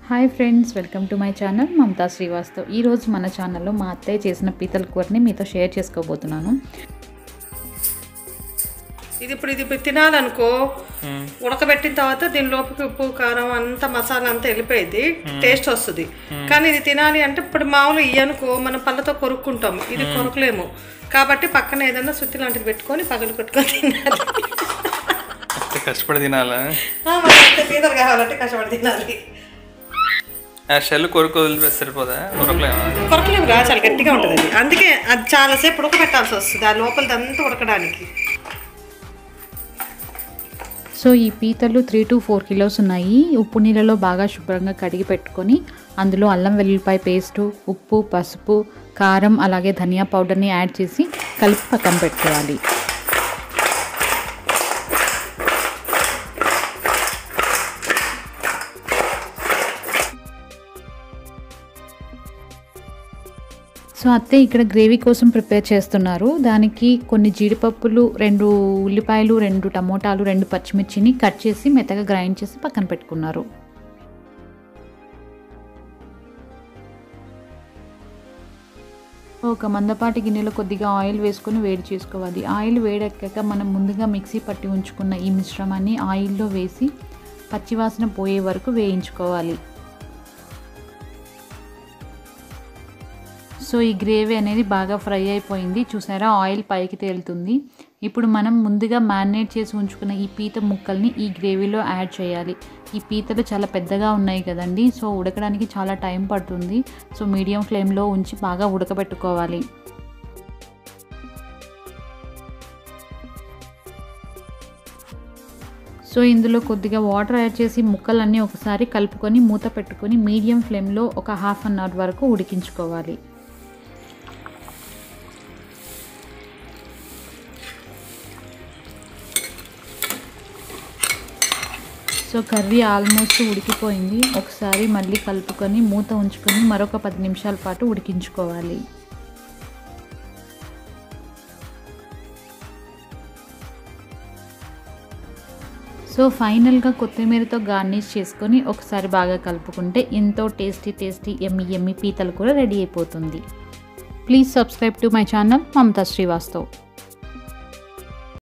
hi friends welcome to my channel Mamata Srivastav ఈరోజు మన ఛానల్లో మా అత్తయ్య చేసిన పీతల కూరని మీతో షేర్ చేసుకోబోతున్నాను ఇది ఇప్పుడు ఇది ఇప్పుడు తినాలనుకో ఉడకబెట్టిన తర్వాత దీని లోపలికి ఉప్పు కారం అంతా మసాలా అంతా వెళ్ళిపోయింది టేస్ట్ వస్తుంది కానీ ఇది తినాలి అంటే ఇప్పుడు మామూలు ఇవి అనుకో మనం పళ్ళతో కొరుక్కుంటాం ఇది కొరకలేము కాబట్టి పక్కన ఏదైనా సుత్తి లాంటిది పెట్టుకొని పగలు కొట్టుకొని తినాలి అంత కష్టపడి తినాలా ఆ, మరి అంతే పీతలు కావాలంటే కష్టపడి తినాలి ఆ షెల్ కొరకు వదిలిపెట్టి సరిపోదా కొరకలేమా కొరకలేము రా చాలా గట్టిగా ఉంటుంది అది అందుకే అది చాలాసేపు ఉడకబెట్టాల్సి వస్తుంది ఆ లోపలిదంతా ఉడకడానికి సో ఈ పీతలు త్రీ టు ఫోర్ కిలోస్ ఉన్నాయి ఉప్పు నీళ్ళలో బాగా శుభ్రంగా కడిగి పెట్టుకొని అందులో అల్లం వెల్లుల్లిపాయ పేస్టు ఉప్పు పసుపు కారం అలాగే ధనియా పౌడర్ని యాడ్ చేసి కలిపి పక్కన పెట్టుకోవాలి సో అత్తే ఇక్కడ గ్రేవీ కోసం ప్రిపేర్ చేస్తున్నారు దానికి కొన్ని జీడిపప్పులు రెండు ఉల్లిపాయలు రెండు టమోటాలు రెండు పచ్చిమిర్చిని కట్ చేసి మెత్తగా గ్రైండ్ చేసి పక్కన పెట్టుకున్నారు ఒక మందపాటి గిన్నెలో కొద్దిగా ఆయిల్ వేసుకొని వేడి చేసుకోవాలి ఆయిల్ వేడెక్కాక మనం ముందుగా మిక్సీ పట్టి ఉంచుకున్న ఈ మిశ్రమాన్ని ఆయిల్లో వేసి పచ్చివాసన పోయే వరకు వేయించుకోవాలి సో ఈ గ్రేవీ అనేది బాగా ఫ్రై అయిపోయింది చూసారా ఆయిల్ పైకి తేలుతుంది ఇప్పుడు మనం ముందుగా మ్యారినేట్ చేసి ఉంచుకున్న ఈ పీత ముక్కల్ని ఈ గ్రేవీలో యాడ్ చేయాలి ఈ పీతలు చాలా పెద్దగా ఉన్నాయి కదండి సో ఉడకడానికి చాలా టైం పడుతుంది సో మీడియం ఫ్లేమ్లో ఉంచి బాగా ఉడకబెట్టుకోవాలి సో ఇందులో కొద్దిగా వాటర్ యాడ్ చేసి ముక్కలన్నీ ఒకసారి కలుపుకొని మూత పెట్టుకొని మీడియం ఫ్లేమ్లో ఒక హాఫ్ అన్ అవర్ వరకు ఉడికించుకోవాలి సో కర్రీ ఆల్మోస్ట్ ఉడికిపోయింది ఒకసారి మళ్ళీ కలుపుకొని మూత ఉంచుకొని మరొక పది నిమిషాల పాటు ఉడికించుకోవాలి సో ఫైనల్గా కొత్తిమీరతో గార్నిష్ చేసుకొని ఒకసారి బాగా కలుపుకుంటే ఎంతో టేస్టీ టేస్టీ ఎమ్మి ఎమ్మి పీతలు కూడా రెడీ అయిపోతుంది please subscribe to my channel Mamata Srivastav